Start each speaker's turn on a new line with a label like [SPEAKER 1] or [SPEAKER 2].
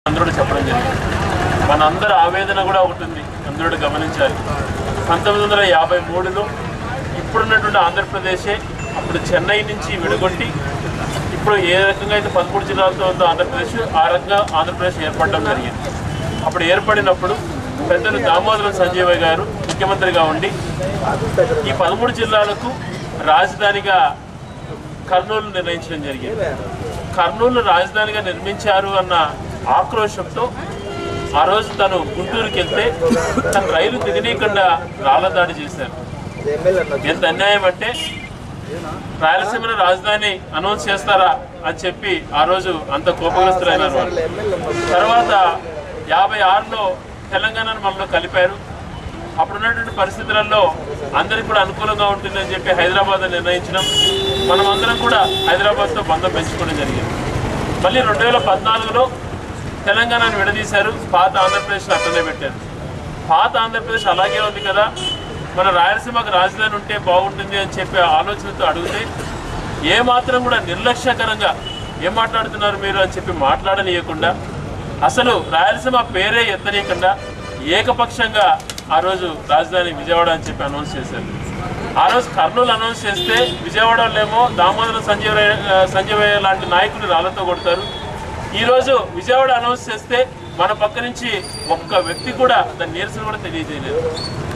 [SPEAKER 1] అందరూ చెప్పడం జరిగింది మనందరి ఆవేదన కూడా ఒకటి ఉంది అందరూ గమనించాలి పంతొమ్మిది వందల యాభై మూడులో ఇప్పుడున్నటువంటి ఆంధ్రప్రదేశే అప్పుడు చెన్నై నుంచి విడగొట్టి ఇప్పుడు ఏ రకంగా అయితే పదమూడు జిల్లాలతో ఉందో ఆంధ్రప్రదేశ్ ఆ రకంగా ఆంధ్రప్రదేశ్ ఏర్పడడం జరిగింది అప్పుడు ఏర్పడినప్పుడు పెద్దలు దామోదరం సంజీవయ్య గారు ముఖ్యమంత్రిగా ఉండి ఈ పదమూడు జిల్లాలకు రాజధానిగా కర్నూలు నిర్ణయించడం జరిగింది కర్నూలు రాజధానిగా నిర్మించారు అన్న ఆక్రోశంతో ఆ రోజు తను గుంటూరుకి వెళ్తే తన రైలు దిగనీయకుండా రాళ్ల దాడి చేశారు ఎంత అన్యాయం అంటే రాయలసీమను రాజధాని అనౌన్స్ చేస్తారా అని చెప్పి ఆ రోజు అంత కోపగ్రస్తులైనారు వాళ్ళు తర్వాత యాభై ఆరులో తెలంగాణను మనలో కలిపారు అప్పుడున్నటువంటి పరిస్థితులలో అందరికి కూడా అనుకూలంగా ఉంటుందని చెప్పి హైదరాబాద్ నిర్ణయించడం మనం అందరం కూడా హైదరాబాద్తో బంధం పెంచుకోవడం జరిగింది మళ్ళీ రెండు వేల పద్నాలుగులో తెలంగాణను విడదీశారు పాత ఆంధ్రప్రదేశ్ అట్టనే పెట్టారు పాత ఆంధ్రప్రదేశ్ అలాగే ఉంది కదా మన రాయలసీమకు రాజధాని ఉంటే బాగుంటుంది అని చెప్పి ఆలోచనతో అడిగితే ఏ మాత్రం కూడా నిర్లక్ష్యకరంగా ఏం మాట్లాడుతున్నారు మీరు అని చెప్పి మాట్లాడనీయకుండా అసలు రాయలసీమ పేరే ఎత్తనీయకుండా ఏకపక్షంగా ఆ రోజు రాజధాని విజయవాడ అని చెప్పి అనౌన్స్ చేశారు ఆ రోజు కర్నూలు అనౌన్స్ చేస్తే విజయవాడలోనేమో దామోదర సంజీవయ్య సంజీవయ్య లాంటి నాయకులు రాళ్లతో కొడతారు ఈరోజు విజయవాడ అనౌన్స్ చేస్తే మన పక్క నుంచి ఒక్క వ్యక్తి కూడా దాని నిరసన కూడా తెలియజేయలేదు